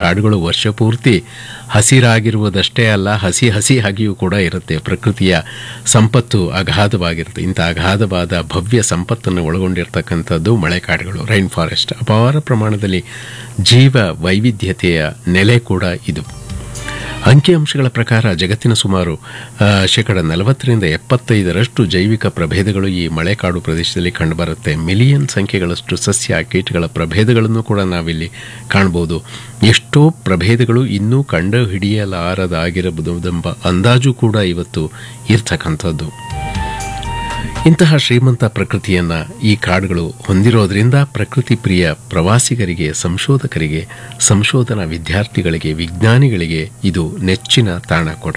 ಕಾಡುಗಳು ವರ್ಷ ಪೂರ್ತಿ ಹಸಿರಾಗಿರುವುದಷ್ಟೇ ಅಲ್ಲ ಹಸಿ ಹಸಿ ಹಾಗೆಯೂ ಕೂಡ ಇರುತ್ತೆ ಪ್ರಕೃತಿಯ ಸಂಪತ್ತು ಅಗಾಧವಾಗಿರುತ್ತೆ ಇಂಥ ಅಗಾಧವಾದ ಭವ್ಯ ಸಂಪತ್ತನ್ನು ಒಳಗೊಂಡಿರ್ತಕ್ಕಂಥದ್ದು ಮಳೆಕಾಡುಗಳು ರೈನ್ ಫಾರೆಸ್ಟ್ ಅಪಾರ ಪ್ರಮಾಣದಲ್ಲಿ ಜೀವ ವೈವಿಧ್ಯತೆಯ ನೆಲೆ ಕೂಡ ಇದು ಅಂಕಿಅಂಶಗಳ ಪ್ರಕಾರ ಜಗತ್ತಿನ ಸುಮಾರು ಆ, ಶೇಕಡ ನಲವತ್ತರಿಂದ ಎಪ್ಪತ್ತೈದರಷ್ಟು ಜೈವಿಕ ಪ್ರಭೇದಗಳು ಈ ಮಳೆಕಾಡು ಪ್ರದೇಶದಲ್ಲಿ ಕಂಡುಬರುತ್ತೆ ಮಿಲಿಯನ್ ಸಂಖ್ಯೆಗಳಷ್ಟು ಸಸ್ಯ ಕೀಟಗಳ ಪ್ರಭೇದಗಳನ್ನು ಕೂಡ ನಾವಿಲ್ಲಿ ಕಾಣಬಹುದು ಎಷ್ಟೋ ಪ್ರಭೇದಗಳು ಇನ್ನೂ ಕಂಡು ಹಿಡಿಯಲಾರದಾಗಿರಬಹುದೆಂಬ ಅಂದಾಜು ಕೂಡ ಇವತ್ತು ಇರ್ತಕ್ಕಂಥದ್ದು ಇಂತಹ ಶ್ರೀಮಂತ ಪ್ರಕೃತಿಯನ್ನ ಈ ಕಾಡುಗಳು ಹೊಂದಿರೋದ್ರಿಂದ ಪ್ರಕೃತಿ ಪ್ರಿಯ ಪ್ರವಾಸಿಗರಿಗೆ ಸಂಶೋಧಕರಿಗೆ ಸಂಶೋಧನಾ ವಿದ್ಯಾರ್ಥಿಗಳಿಗೆ ವಿಜ್ಞಾನಿಗಳಿಗೆ ಇದು ನೆಚ್ಚಿನ ತಾಣ ಕೂಡ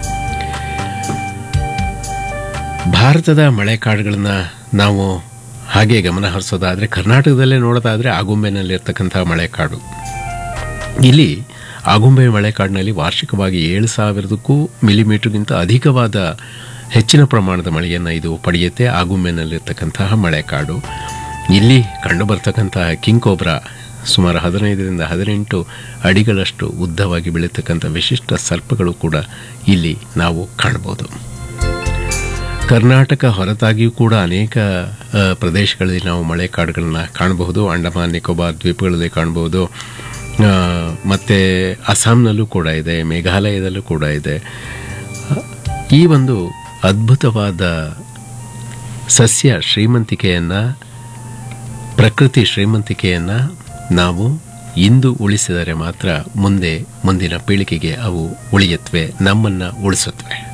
ಭಾರತದ ಮಳೆಕಾಡುಗಳನ್ನ ನಾವು ಹಾಗೆ ಗಮನ ಹರಿಸೋದಾದ್ರೆ ಕರ್ನಾಟಕದಲ್ಲೇ ನೋಡೋದಾದ್ರೆ ಆಗುಂಬೆನಲ್ಲಿರ್ತಕ್ಕಂಥ ಮಳೆಕಾಡು ಇಲ್ಲಿ ಆಗುಂಬೆ ಮಳೆಕಾಡಿನಲ್ಲಿ ವಾರ್ಷಿಕವಾಗಿ ಏಳು ಸಾವಿರದಕ್ಕೂ ಮಿಲಿಮೀಟರ್ಗಿಂತ ಅಧಿಕವಾದ ಹೆಚ್ಚಿನ ಪ್ರಮಾಣದ ಮಳೆಯನ್ನು ಇದು ಪಡೆಯುತ್ತೆ ಆಗುಂಬೆನಲ್ಲಿರ್ತಕ್ಕಂತಹ ಮಳೆಕಾಡು ಇಲ್ಲಿ ಕಂಡುಬರ್ತಕ್ಕಂತಹ ಕಿಂಕೋಬ್ರಾ ಸುಮಾರು ಹದಿನೈದರಿಂದ ಹದಿನೆಂಟು ಅಡಿಗಳಷ್ಟು ಉದ್ದವಾಗಿ ಬೆಳೀತಕ್ಕಂಥ ವಿಶಿಷ್ಟ ಸರ್ಪಗಳು ಕೂಡ ಇಲ್ಲಿ ನಾವು ಕಾಣಬಹುದು ಕರ್ನಾಟಕ ಹೊರತಾಗಿಯೂ ಕೂಡ ಅನೇಕ ಆ, ಪ್ರದೇಶಗಳಲ್ಲಿ ನಾವು ಮಳೆಕಾಡುಗಳನ್ನ ಕಾಣಬಹುದು ಅಂಡಮಾನ್ ನಿಕೋಬಾರ್ ದ್ವೀಪಗಳಲ್ಲಿ ಕಾಣಬಹುದು ಆ, ಮತ್ತೆ ಅಸ್ಸಾಂನಲ್ಲೂ ಕೂಡ ಇದೆ ಮೇಘಾಲಯದಲ್ಲೂ ಕೂಡ ಇದೆ ಈ ಒಂದು ಅದ್ಭುತವಾದ ಸಸ್ಯ ಶ್ರೀಮಂತಿಕೆಯನ್ನು ಪ್ರಕೃತಿ ಶ್ರೀಮಂತಿಕೆಯನ್ನು ನಾವು ಇಂದು ಉಳಿಸಿದರೆ ಮಾತ್ರ ಮುಂದೆ ಮುಂದಿನ ಪೀಳಿಗೆಗೆ ಅವು ಉಳಿಯತ್ವೆ ನಮ್ಮನ್ನು ಉಳಿಸುತ್ತವೆ